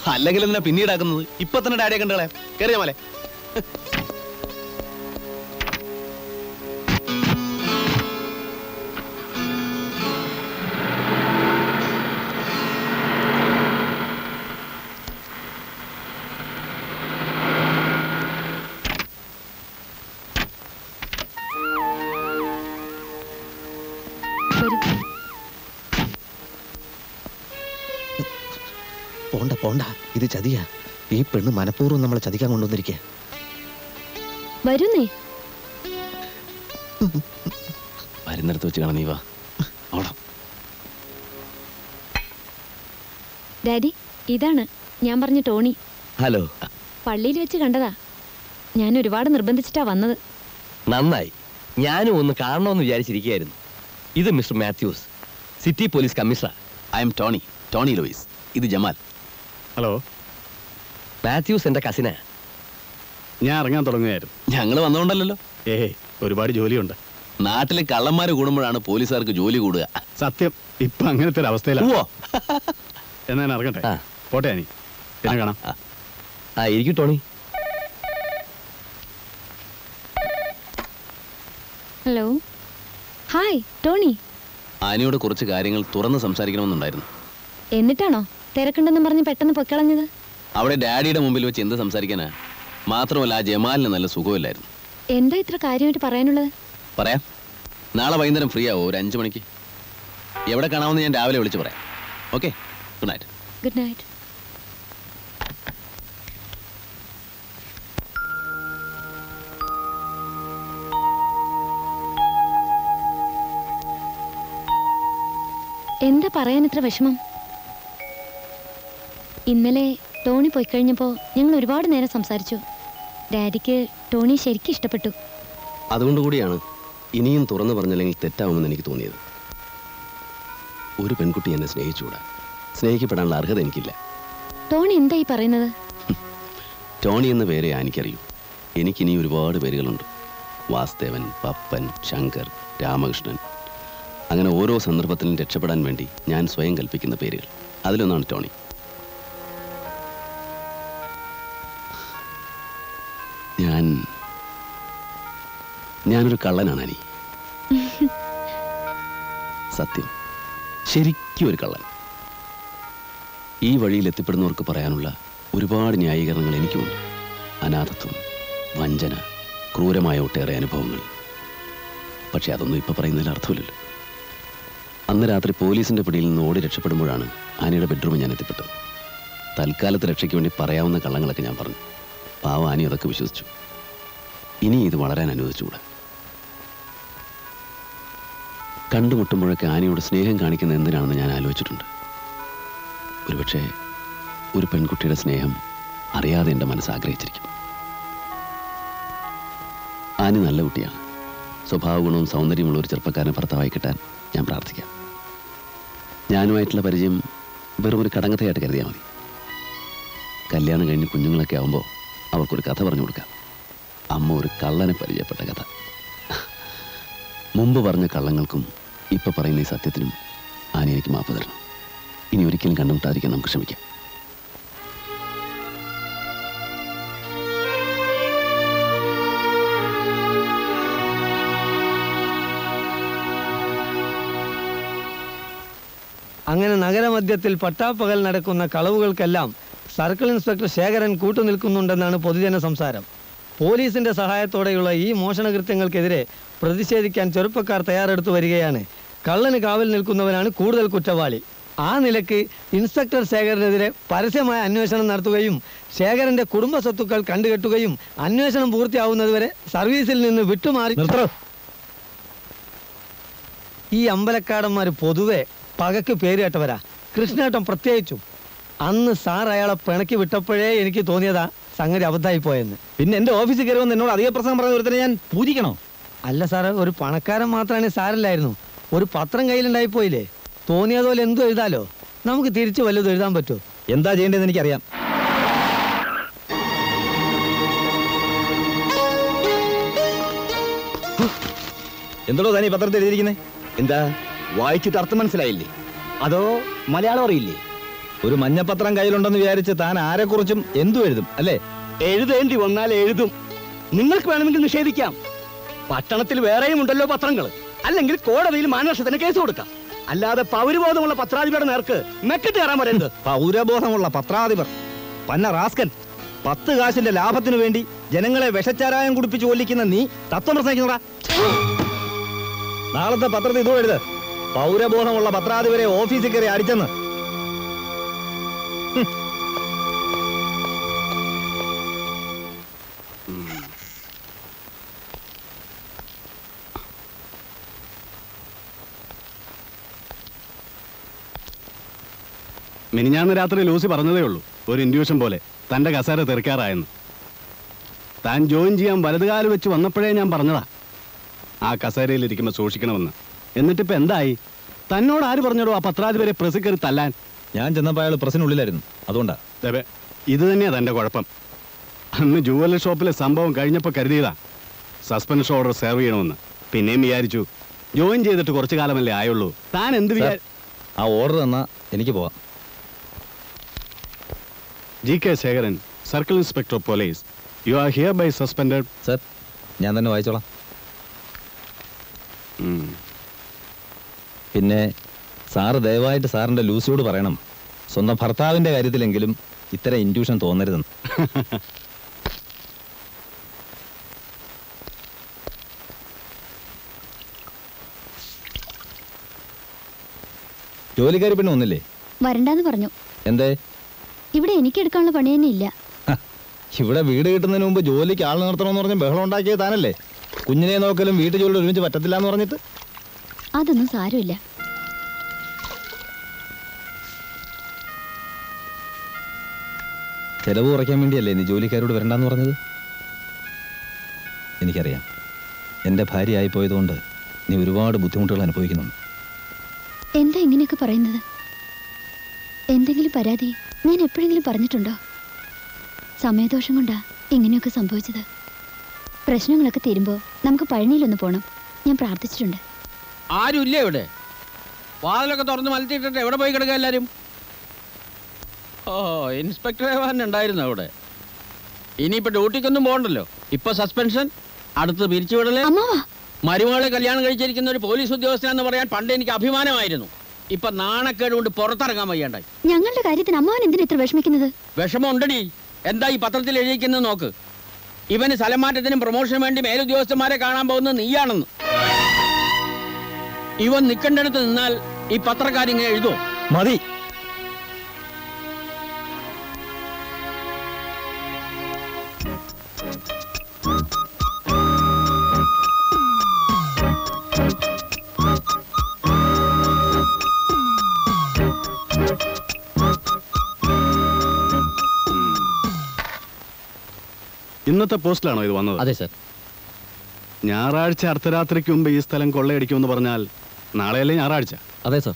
അല്ലെങ്കിൽ എന്തിനാ പിന്നീടാക്കുന്നത് ഇപ്പൊ തന്നെ ഡാഡിയെ കണ്ടകളെ കയറിയ മലെ വരൂ പോണ്ട പോണ്ട ഇത് ചതിയാ ഈ പെണ്ണ് മനഃപൂർവ്വം നമ്മളെ ചതിക്കാൻ കൊണ്ടുവന്നിരിക്കുക വരുന്നേ വരുന്നിടത്ത് വെച്ച് കാണാം നീ വാ അവിടെ ഡാഡി ഇതാണ് ഞാൻ പറഞ്ഞ ടോണി ഹലോ പള്ളിയിൽ വെച്ച് കണ്ടതാ ഞാൻ ഒരുപാട് നിർബന്ധിച്ചിട്ടാ വന്നത് നന്നായി ഞാനും ഒന്ന് കാണണമെന്ന് വിചാരിച്ചിരിക്കുകയായിരുന്നു ഇത് Mister Mathews city police commissioner I am Tony Tony Louis ഇത് ജമാൽ ഹലോ മാത്യൂസ് എൻ്റെ കസിനാ ഞാൻ ഇറങ്ങാൻ തുടങ്ങുകയായിരുന്നു ഞങ്ങൾ വന്നോണ്ടല്ലോ ഏഹേ ഒരുപാട് ജോലിയുണ്ട് നാട്ടിലെ കള്ളന്മാര് കൂടുമ്പോഴാണ് പോലീസുകാർക്ക് ജോലി കൂടുക സത്യം ഇപ്പൊ അങ്ങനത്തെ ഒരു അവസ്ഥയിലാണ് ഉവ്വോ. എന്നാ ഞാൻ ഇറങ്ങട്ടെ ആ. പോട്ടെ അനി പിന്നെ കാണാം ആ ഇരിക്കും ടോണി ഹലോ ഹായ് ടോണി ആനിയോട് കുറച്ച് കാര്യങ്ങൾ തുറന്ന് സംസാരിക്കണമെന്നുണ്ടായിരുന്നു എന്നിട്ടാണോ തിരക്കുണ്ടെന്ന് പറഞ്ഞ് പെട്ടെന്ന് പൊക്കളഞ്ഞത് അവിടെ ഡാഡിയുടെ മുമ്പിൽ വെച്ച് എന്ത് സംസാരിക്കാനാ മാത്രമല്ല ആ ജമാലിന് നല്ല സുഖമില്ലായിരുന്നു എന്താ ഇത്ര കാര്യമായിട്ട് പറയാനുള്ളത് പറയാം നാളെ വൈകുന്നേരം ഫ്രീ ആവോ ഒരു അഞ്ച് മണിക്ക് എവിടെ കാണാമെന്ന് ഞാൻ രാവിലെ വിളിച്ച് പറയാം okay good night good night എന്താ പറയാൻ ഇത്ര വിഷമം ഇന്നലെ ടോണി പോയി കഴിഞ്ഞപ്പോൾ ഞങ്ങൾ ഒരുപാട് നേരം സംസാരിച്ചു ഡാഡിക്ക് ടോണി ശരിക്കും ഇഷ്ടപ്പെട്ടു അതുകൊണ്ട് കൂടിയാണ് ഇനിയും തുറന്നു പറഞ്ഞില്ലെങ്കിൽ തെറ്റാവുമെന്ന് എനിക്ക് തോന്നിയത് ഒരു പെൺകുട്ടി എന്നെ സ്നേഹിച്ചുകൂടാ സ്നേഹിക്കപ്പെടാനുള്ള അർഹത എനിക്കില്ല ടോണി എന്താ ഈ പറയുന്നത് ടോണി എന്ന പേരെ എനിക്കറിയൂ എനിക്കിനി ഒരുപാട് പേരുകളുണ്ട് വാസുദേവൻ പപ്പൻ ശങ്കർ രാമകൃഷ്ണൻ അങ്ങനെ ഓരോ സന്ദർഭത്തിലും രക്ഷപ്പെടാൻ വേണ്ടി ഞാൻ സ്വയം കൽപ്പിക്കുന്ന പേരുകൾ അതിലൊന്നാണ് ടോണി ഞാൻ ഞാനൊരു കള്ളനാണ് അനി സത്യം ശരിക്കും ഒരു കള്ളൻ ഈ വഴിയിൽ എത്തിപ്പെടുന്നവർക്ക് പറയാനുള്ള ഒരുപാട് ന്യായീകരണങ്ങൾ എനിക്കുമുണ്ട് അനാഥത്വം വഞ്ചന ക്രൂരമായ ഒട്ടേറെ അനുഭവങ്ങൾ പക്ഷെ അതൊന്നും ഇപ്പൊ പറയുന്നതിൽ അർത്ഥമില്ലല്ലോ അന്ന് രാത്രി പോലീസിന്റെ പിടിയിൽ നിന്ന് ഓടി രക്ഷപ്പെടുമ്പോഴാണ് ആനയുടെ ബെഡ്റൂമിൽ ഞാൻ എത്തിപ്പെട്ടത് തൽക്കാലത്തെ രക്ഷയ്ക്ക് വേണ്ടി പറയാവുന്ന കള്ളങ്ങളൊക്കെ ഞാൻ പറഞ്ഞു പാവ ആനി അതൊക്കെ വിശ്വസിച്ചു ഇനി ഇത് വളരാൻ അനുവദിച്ചുകൂടാ കണ്ടുമുട്ടുമ്പോഴൊക്കെ ആനയോട് സ്നേഹം കാണിക്കുന്ന എന്തിനാണെന്ന് ഞാൻ ആലോചിച്ചിട്ടുണ്ട് ഒരുപക്ഷെ ഒരു പെൺകുട്ടിയുടെ സ്നേഹം അറിയാതെ എൻ്റെ മനസ്സ് ആഗ്രഹിച്ചിരിക്കും ആനി നല്ല കുട്ടിയാണ് സ്വഭാവ ഗുണവും സൗന്ദര്യമുള്ള ഒരു ചെറുപ്പക്കാരനെ ഭർത്താവായി കിട്ടാൻ ഞാൻ പ്രാർത്ഥിക്കാം ഞാനുമായിട്ടുള്ള പരിചയം വെറും ഒരു കടങ്കഥയായിട്ട് കരുതിയാൽ മതി കല്യാണം കഴിഞ്ഞ് കുഞ്ഞുങ്ങളൊക്കെ ആവുമ്പോൾ അവർക്കൊരു കഥ പറഞ്ഞു കൊടുക്കാം അമ്മ ഒരു കള്ളനെ പരിചയപ്പെട്ട കഥ മുമ്പ് പറഞ്ഞ കള്ളങ്ങൾക്കും ഇപ്പൊ പറയുന്ന ഈ സത്യത്തിനും ആനി എനിക്ക് മാപ്പ് തരണം ഇനി ഒരിക്കലും കണ്ടുമുട്ടാതിരിക്കാൻ നമുക്ക് ശ്രമിക്കാം അങ്ങനെ നഗരമധ്യത്തിൽ പട്ടാപ്പകൽ നടക്കുന്ന കളവുകൾക്കെല്ലാം സർക്കിൾ ഇൻസ്പെക്ടർ ശേഖരൻ കൂട്ടുനിൽക്കുന്നുണ്ടെന്നാണ് പൊതുജന സംസാരം പോലീസിന്റെ സഹായത്തോടെയുള്ള ഈ മോഷണകൃത്യങ്ങൾക്കെതിരെ പ്രതിഷേധിക്കാൻ ചെറുപ്പക്കാർ തയ്യാറെടുത്തു വരികയാണ് കള്ളന് കാവൽ നിൽക്കുന്നവനാണ് കൂടുതൽ കുറ്റവാളി ആ നിലയ്ക്ക് ഇൻസ്പെക്ടർ ശേഖരനെതിരെ പരസ്യമായ അന്വേഷണം നടത്തുകയും ശേഖരന്റെ കുടുംബ സ്വത്തുക്കൾ കണ്ടുകെട്ടുകയും അന്വേഷണം പൂർത്തിയാവുന്നതുവരെ സർവീസിൽ നിന്ന് വിട്ടുമാറി ഈ അമ്പലക്കാടന്മാർ പൊതുവെ പകക്ക് പേര് കേട്ടവരാ കൃഷ്ണേട്ടൻ പ്രത്യേകിച്ചും അന്ന് സാർ അയാളെ പിണക്കി വിട്ടപ്പോഴേ എനിക്ക് തോന്നിയതാ സംഗതി അബദ്ധമായി പോയെന്ന് പിന്നെ എന്റെ ഓഫീസിൽ കയറി വന്ന് എന്നോട് അധിക പ്രസംഗം പറഞ്ഞ ഒരുത്തനെ ഞാൻ പൂജിക്കണോ അല്ല സാറേ ഒരു പണക്കാരൻ മാത്രമാണ് സാരല്ലായിരുന്നു ഒരു പത്രം കയ്യിലുണ്ടായി പോയില്ലേ തോന്നിയതുപോലെ എന്തും എഴുതാലോ നമുക്ക് തിരിച്ചു വല്ലതും എഴുതാൻ പറ്റുമോ എന്താ ചെയ്യേണ്ടതെന്ന് എനിക്കറിയാം എന്തോ താനീ പത്രത്തിൽ എഴുതിയിരിക്കുന്നത് എന്താ വായിച്ചിട്ട് അർത്ഥം മനസ്സിലായില്ലേ അതോ മലയാളം അറിയില്ലേ ഒരു മഞ്ഞപ്പത്രം കയ്യിലുണ്ടെന്ന് വിചാരിച്ച് താൻ ആരെക്കുറിച്ചും എന്തു എഴുതും അല്ലേ എഴുതേണ്ടി വന്നാൽ എഴുതും നിങ്ങൾക്ക് വേണമെങ്കിൽ നിഷേധിക്കാം പട്ടണത്തിൽ വേറെയും ഉണ്ടല്ലോ പത്രങ്ങൾ അല്ലെങ്കിൽ കോടതിയിൽ മാനനഷ്ടത്തിന് കേസ് കൊടുക്കാം അല്ലാതെ പൗരബോധമുള്ള പത്രാധിപരുടെ നേർക്ക് മെക്കിട്ട് കയറാൻ വരരുത് പൗരബോധമുള്ള പത്രാധിപർ പന്ന റാസ്കൻ പത്ത് കാശിന്റെ ലാഭത്തിനു വേണ്ടി ജനങ്ങളെ വിഷച്ചാരായം കുടിപ്പിച്ച് കൊല്ലിക്കുന്ന നീ തത്വം പ്രസംഗിക്കുന്നടാ നാളത്തെ പത്രത്തിൽ ഇതും എഴുത് പൗരബോധമുള്ള പത്രാധിപരെ ഓഫീസിൽ കയറി അടിച്ചെന്ന് മിനിഞ്ഞാന്ന് രാത്രി ലൂസി പറഞ്ഞതേ ഉള്ളൂ ഒരു ഇൻഡ്യൂഷൻ പോലെ തന്റെ കസേര തെറിക്കാറായെന്ന് താൻ ജോയിൻ ചെയ്യാൻ വലതുകാല് വെച്ച് വന്നപ്പോഴേ ഞാൻ പറഞ്ഞതാ ആ കസേരയിൽ ഇരിക്കുമ്പോൾ സൂക്ഷിക്കണമെന്ന് എന്നിട്ടിപ്പോ എന്തായി തന്നോട് ആര് പറഞ്ഞോടോ ആ പത്രാധിപരെ പ്രസ് കയറി തല്ലാൻ ഞാൻ ചെന്നപ്പോൾ അയാൾ പ്രസിനുള്ളിലായിരുന്നു അതുകൊണ്ടാ ദേ, ഇത് തന്നെയാ തന്റെ കുഴപ്പം അന്ന് ജുവലറി ഷോപ്പിലെ സംഭവം കഴിഞ്ഞപ്പോൾ കരുതിയതാ സസ്പെൻഷൻ ഓർഡർ സെർവ് ചെയ്യണമെന്ന് പിന്നെയും വിചാരിച്ചു ജോയിൻ ചെയ്തിട്ട് കുറച്ചു കാലമല്ലേ ആയുള്ളൂ താൻ എന്ത് വിചാ ആ ഓർഡർ തന്നാ എനിക്ക് പോവാം G K Sekharan circle inspector of police you are hereby suspended sir ഞാൻ തന്നെ വായിച്ചോളാം പിന്നെ സാറ് ദയവായിട്ട് സാറിന്റെ ലൂസിയോട് പറയണം സ്വന്തം ഭർത്താവിന്റെ കാര്യത്തിലെങ്കിലും ഇത്തരം ഇൻറ്റ്യൂഷൻ തോന്നരുതെന്ന് ജോലിക്കാരി പിന്നെ ഒന്നില്ലേ വരണ്ടാന്ന് പറഞ്ഞു എന്തേ ഇവിടെ എനിക്ക് എടുക്കാനുള്ള പണി തന്നെ ഇല്ല ഹ, ഇവിടെ വീട് കിട്ടുന്നതിന് മുമ്പ് ജോലിക്ക് ആൾ നിർത്തണമെന്ന് പറഞ്ഞ് ബഹളം ഉണ്ടാക്കിയത് താനല്ലേ കുഞ്ഞിനെ നോക്കലും വീട്ടു ജോലി ഒരുമിച്ച് പറ്റത്തില്ല എന്ന് പറഞ്ഞിട്ട് അതൊന്നും സാരമില്ല ചെലവ് കുറയ്ക്കാൻ വേണ്ടിയല്ലേ നീ ജോലിക്കാരോട് വരണ്ടെന്ന് പറഞ്ഞത് എനിക്കറിയാം എൻ്റെ ഭാര്യ ആയിപ്പോയതുകൊണ്ട് നീ ഒരുപാട് ബുദ്ധിമുട്ടുകൾ അനുഭവിക്കുന്നുണ്ട് എന്താ ഇങ്ങനെയൊക്കെ പറയുന്നത് എന്തെങ്കിലും പരാതി ഞാൻ എപ്പോഴെങ്കിലും പറഞ്ഞിട്ടുണ്ടോ സമയദോഷം കൊണ്ടാ ഇങ്ങനെയൊക്കെ സംഭവിച്ചത് പ്രശ്നങ്ങളൊക്കെ തീരുമ്പോൾ നമുക്ക് പഴനിയിലൊന്ന് പോകണം ഞാൻ പ്രാർത്ഥിച്ചിട്ടുണ്ട് ആരുമില്ലേ ഇവിടെ വാതിലൊക്കെ തുറന്ന് മലത്തിയിട്ടിട്ട് എവിടെ പോയി കിടക്കുക എല്ലാരും ഓ ഇൻസ്പെക്ടർ ഉണ്ടായിരുന്നു അവിടെ ഇനിയിപ്പോ ഡ്യൂട്ടിക്കൊന്നും പോകണ്ടല്ലോ ഇപ്പൊ സസ്പെൻഷൻ അടുത്ത് പിരിച്ചുവിടല് അമ്മാവാ മരുമകളെ കല്യാണം കഴിച്ചിരിക്കുന്ന ഒരു പോലീസ് ഉദ്യോഗസ്ഥനെന്ന് പറയാൻ പണ്ട് എനിക്ക് അഭിമാനമായിരുന്നു ഇപ്പൊ നാണക്കേട് കൊണ്ട് പുറത്തിറങ്ങാൻ വയ്യാണ്ടായി ഞങ്ങളുടെ കാര്യത്തിന് അമ്മാവൻ എന്തിനാ ഇത്ര വിഷമിക്കുന്നത് വിഷമം ഉണ്ടടി എന്താ ഈ പത്രത്തിൽ എഴുതിക്കുന്നത് നോക്ക് ഇവന് സ്ഥലം മാറ്റത്തിനും പ്രൊമോഷനും വേണ്ടി മേലുദ്യോഗസ്ഥന്മാരെ കാണാൻ പോകുന്നത് നീയാണെന്ന് ഇവൻ നിൽക്കേണ്ടടുത്ത് നിന്നാൽ ഈ പത്രക്കാരിങ്ങനെ എഴുതുമോ മതി ഇന്നത്തെ പോസ്റ്റിലാണോ ഇത് വന്നത് അതെ സർ ഞായറാഴ്ച അർദ്ധരാത്രിക്ക് മുമ്പ് ഈ സ്ഥലം കൊള്ളയടിക്കുമെന്ന് പറഞ്ഞാൽ നാളെയല്ലേ ഞായറാഴ്ച അതെ സർ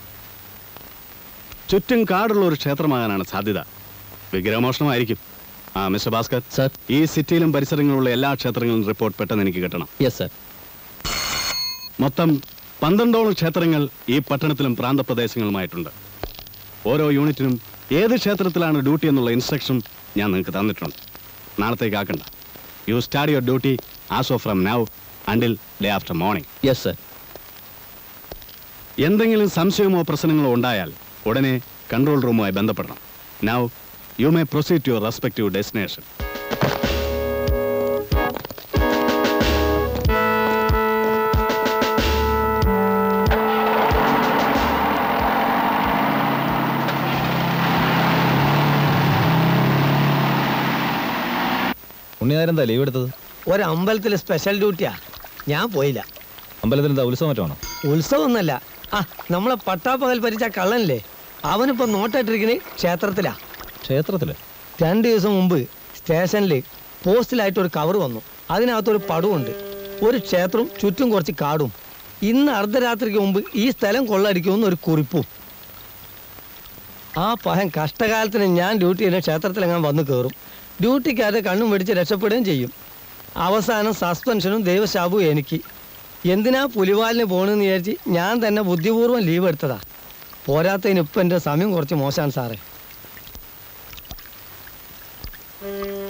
ചുറ്റും കാടുള്ള ഒരു ക്ഷേത്രമാകാനാണ് സാധ്യത വിഗ്രഹമോഷണമായിരിക്കും ആ മിസ്റ്റർ ഭാസ്കർ സർ ഈ സിറ്റിയിലും പരിസരങ്ങളിലുള്ള എല്ലാ ക്ഷേത്രങ്ങളും റിപ്പോർട്ട് പെട്ടെന്ന് എനിക്ക് കിട്ടണം യെസ് സർ മൊത്തം പന്ത്രണ്ടോളം ക്ഷേത്രങ്ങൾ ഈ പട്ടണത്തിലും പ്രാന്തപ്രദേശങ്ങളുമായിട്ടുണ്ട് ഓരോ യൂണിറ്റിനും ഏത് ക്ഷേത്രത്തിലാണ് ഡ്യൂട്ടി എന്നുള്ള ഇൻസ്ട്രക്ഷൻ ഞാൻ നിങ്ങൾക്ക് തന്നിട്ടുണ്ട് നാളത്തേക്ക് ആക്കണ്ട you start your duty as of from now until day after morning yes sir എന്തെങ്കിലും സംശയമോ പ്രശ്നങ്ങളോ ഉണ്ടായാൽ ഉടനെ കൺട്രോൾ റൂമുമായി ബന്ധപ്പെടണം now you may proceed to your respective destination Unninaran എന്താ ലീവ് എടുത്തത് ഒരു അമ്പലത്തിൽ സ്പെഷ്യൽ ഡ്യൂട്ടിയാ ഞാൻ പോയില്ല അമ്പലത്തിൽ എന്താ ഉത്സവം മറ്റാണോ ഉത്സവമൊന്നല്ല ആ നമ്മളെ പട്ടാപ്പകൽ പരിച്ച കള്ളനില്ലേ അവനിപ്പോ നോട്ടിട്ടിരിക്കുന്നത് ക്ഷേത്രത്തിലാ ക്ഷേത്രത്തില് രണ്ട് ദിവസം മുമ്പ് സ്റ്റേഷനിൽ പോസ്റ്റിലായിട്ട് ഒരു കവർ വന്നു അതിനകത്തൊരു പടവുണ്ട് ഒരു ക്ഷേത്രവും ചുറ്റും കുറച്ച് കാടും ഇന്ന് അർദ്ധരാത്രിക്ക് മുമ്പ് ഈ സ്ഥലം കൊള്ളടിക്കുമെന്ന് ഒരു കുറിപ്പും ആ പഹൻ കഷ്ടകാലത്തിന് ഞാൻ ഡ്യൂട്ടി ചെയ്യുന്ന ക്ഷേത്രത്തിലെങ്ങാൻ വന്ന് കയറും ഡ്യൂട്ടിക്കാരെ കണ്ണും വെടിച്ച് രക്ഷപ്പെടുകയും ചെയ്യും അവസാനം സസ്പെൻഷനും ദൈവശാപവും എനിക്ക് എന്തിനാ പുലിവാലിന് പോകണമെന്ന് വിചാരിച്ച് ഞാൻ തന്നെ ബുദ്ധിപൂർവ്വം ലീവ് എടുത്തതാ പോരാത്തതിന് ഇപ്പം എൻ്റെ സമയം കുറച്ച് മോശമാണ് സാറേ